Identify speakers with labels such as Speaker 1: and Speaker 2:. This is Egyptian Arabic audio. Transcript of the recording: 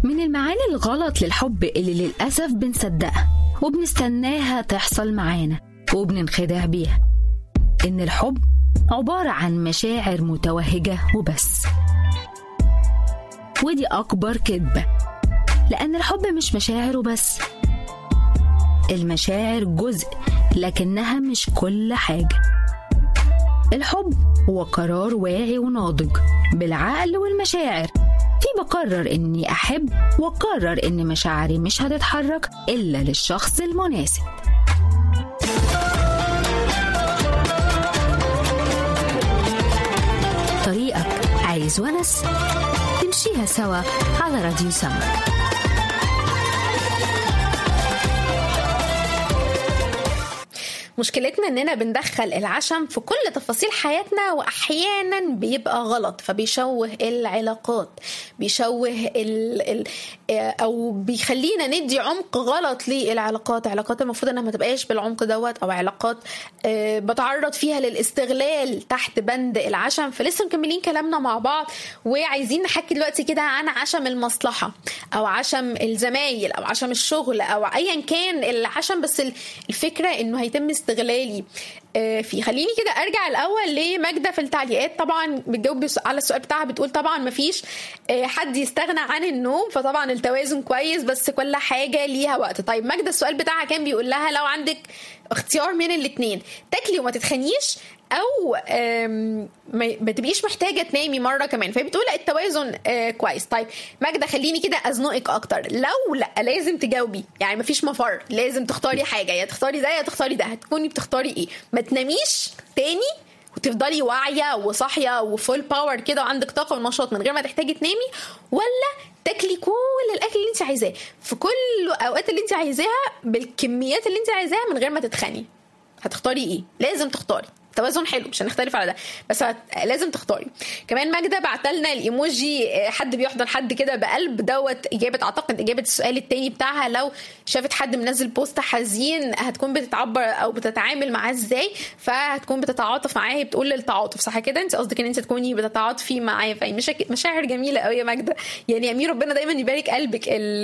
Speaker 1: من المعاني الغلط للحب اللي للأسف بنصدقها وبنستناها تحصل معانا وبننخدع بيها إن الحب عبارة عن مشاعر متوهجة وبس ودي أكبر كذبة لأن الحب مش مشاعر وبس المشاعر جزء لكنها مش كل حاجة الحب هو قرار واعي وناضج بالعقل والمشاعر في بقرر إني أحب وأقرر إن مشاعري مش هتتحرك إلا للشخص المناسب طريقك عايز ونس تمشيها سوا على راديو سمر
Speaker 2: مشكلتنا اننا بندخل العشم في كل تفاصيل حياتنا واحيانا بيبقى غلط فبيشوه العلاقات بيشوه ال ال او بيخلينا ندي عمق غلط للعلاقات علاقات المفروض انها ما تبقاش بالعمق دوت او علاقات بتعرض فيها للاستغلال تحت بند العشم فلسه مكملين كلامنا مع بعض وعايزين نحكي دلوقتي كده عن عشم المصلحه او عشم الزمايل او عشم الشغل او ايا كان العشم بس الفكره انه هيتم استغلالي فيه خليني كده ارجع الاول لماجده في التعليقات طبعا بتجاوب على السؤال بتاعها بتقول طبعا مفيش حد يستغنى عن النوم فطبعا التوازن كويس بس كل حاجه ليها وقت طيب ماجده السؤال بتاعها كان بيقول لها لو عندك اختيار من الاثنين تاكلي وما تتخنيش او ما تبقيش محتاجه تنامي مره كمان فهي بتقول لا التوازن كويس طيب ماجده خليني كده ازنقك اكتر لو لا لازم تجاوبي يعني مفيش مفر لازم تختاري حاجه يا تختاري ده يا تختاري ده هتكوني بتختاري ايه ما تناميش تاني وتفضلي واعيه وصاحيه وفول باور كده وعندك طاقه ونشاط من غير ما تحتاجي تنامي ولا تاكلي كل الاكل اللي انت عايزاه في كل الاوقات اللي انت عايزاها بالكميات اللي انت عايزاها من غير ما تتخني هتختاري ايه لازم تختاري توازن حلو مش هنختلف على ده بس هت... لازم تختاري كمان ماجده بعت لنا الايموجي حد بيحضن حد كده بقلب دوت اجابه اعتقد اجابه السؤال التاني بتاعها لو شافت حد منزل بوست حزين هتكون بتتعبر او بتتعامل معاه ازاي فهتكون بتتعاطف معاه بتقول للتعاطف صح كده انت قصدك ان انت تكوني بتتعاطفي معاه فهي مشاعر جميله قوي يا ماجده يعني امير ربنا دايما يبارك قلبك ال...